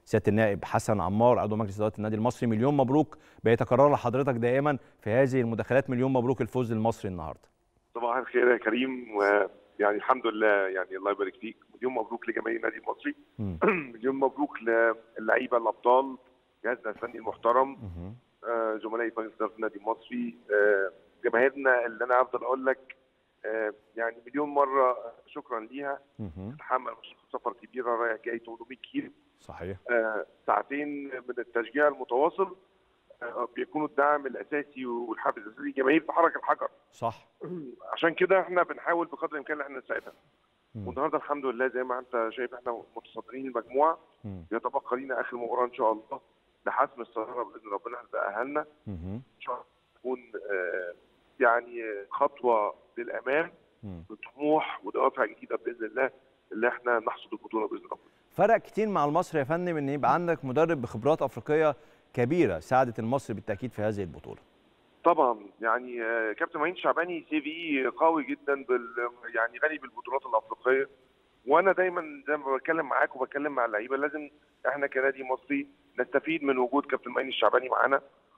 سياده النائب حسن عمار عضو مجلس اداره النادي المصري مليون مبروك بيتكرر لحضرتك دائما في هذه المداخلات مليون مبروك الفوز المصري النهارده صباح الخير يا كريم ويعني الحمد لله يعني الله يبارك فيك مليون مبروك لجماهير النادي المصري مليون مبروك للعيبه الابطال جهازنا الفني المحترم آه، زملائي في مجلس اداره النادي المصري آه، جماهيرنا اللي انا افضل اقول لك آه، يعني مليون مره شكرا ليها تتحمل سفر كبيره رايح جاي 800 كيلو صحيح ساعتين من التشجيع المتواصل بيكونوا الدعم الاساسي والحافز الاساسي جماهير في حركه الحجر صح عشان كده احنا بنحاول بقدر الامكان ان احنا نساعدها والنهارده الحمد لله زي ما انت شايف احنا متصدرين المجموعه يتبقى لينا اخر مباراه ان شاء الله لحسم الصداره باذن ربنا هتبقى لنا ان شاء الله تكون آه يعني خطوه للامام بطموح ودوافع جديده باذن الله اللي احنا نحصد البطوله باذن الله فرق كتير مع المصري يا فندم ان يبقى عندك مدرب بخبرات افريقيه كبيره ساعدت المصري بالتاكيد في هذه البطوله طبعا يعني كابتن معين شعباني سي في قوي جدا بال يعني غني بالبطولات الافريقيه وانا دايما زي ما بتكلم معاك وبتكلم مع اللعيبه لازم احنا كنادي مصري نستفيد من وجود كابتن معين الشعباني معانا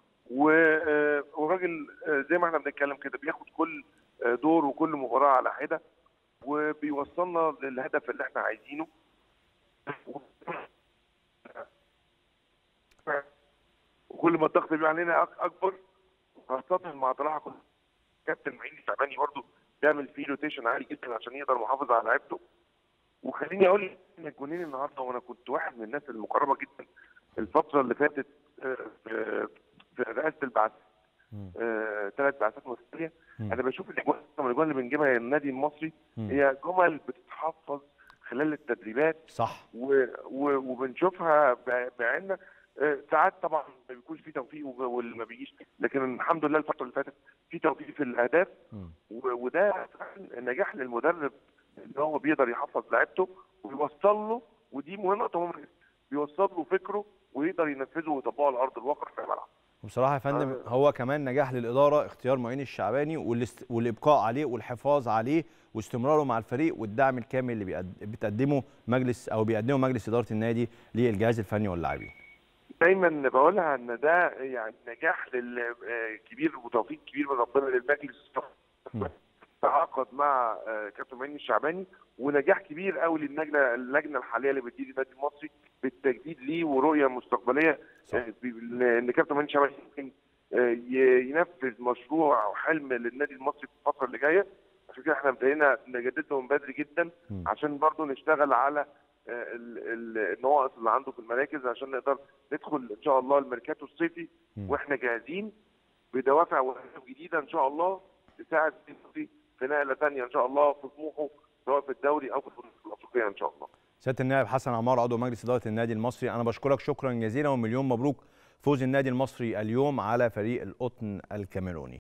وراجل زي ما احنا بنتكلم كده بياخد كل دور وكل مباراه على حده وبيوصلنا للهدف اللي احنا عايزينه وكل ما الضغط بيبقى علينا اكبر خاصه مع طلعها كابتن معين الشعباني برضه بيعمل فيه روتيشن عالي جدا عشان يقدر محافظ على لعيبته وخليني اقول ان الجونين النهارده وانا كنت واحد من الناس المقربه جدا الفتره اللي فاتت في في رئاسه البعث ثلاث بعثات متتاليه انا بشوف الاجوان الاجوان اللي بنجيبها النادي المصري هي جمل بتتحفظ خلال التدريبات صح و و وبنشوفها بعيننا ساعات طبعا ما بيكونش في توفيق واللي ما بيجيش لكن الحمد لله الفتره اللي فاتت في توفيق في الاهداف وده نجاح للمدرب ان هو بيقدر يحفظ لعيبته ويوصل له ودي نقطه مهمه بيوصل له فكره ويقدر ينفذه ويطبقه على ارض الواقع في الملعب. وبصراحه يا فندم آه. هو كمان نجاح للاداره اختيار معين الشعباني والابقاء عليه والحفاظ عليه واستمراره مع الفريق والدعم الكامل اللي بتقدمه مجلس او بيقدمه مجلس اداره النادي للجهاز الفني واللاعبين. دايما بقولها ان ده يعني نجاح كبير وتوفيق كبير من ربنا للمجلس تعاقد مع كابتن معين الشعباني ونجاح كبير قوي للجنه اللجنه الحاليه اللي بتدير النادي المصري بالتجديد ليه ورؤيه مستقبليه ان كابتن معين الشعباني يمكن ينفذ مشروع او حلم للنادي المصري في الفتره اللي جايه عشان كده احنا ابتدينا نجدد له من بدري جدا عشان برضه نشتغل على النواقص اللي عنده في المراكز عشان نقدر ندخل ان شاء الله الميركاتو الصيفي واحنا جاهزين بدوافع واهداف جديده ان شاء الله تساعد في نقله ثانيه ان شاء الله في طموحه سواء في الدوري او في البطوله الافريقيه ان شاء الله. سياده النائب حسن عمار عضو مجلس اداره النادي المصري انا بشكرك شكرا جزيلا ومليون مبروك فوز النادي المصري اليوم على فريق القطن الكاميروني.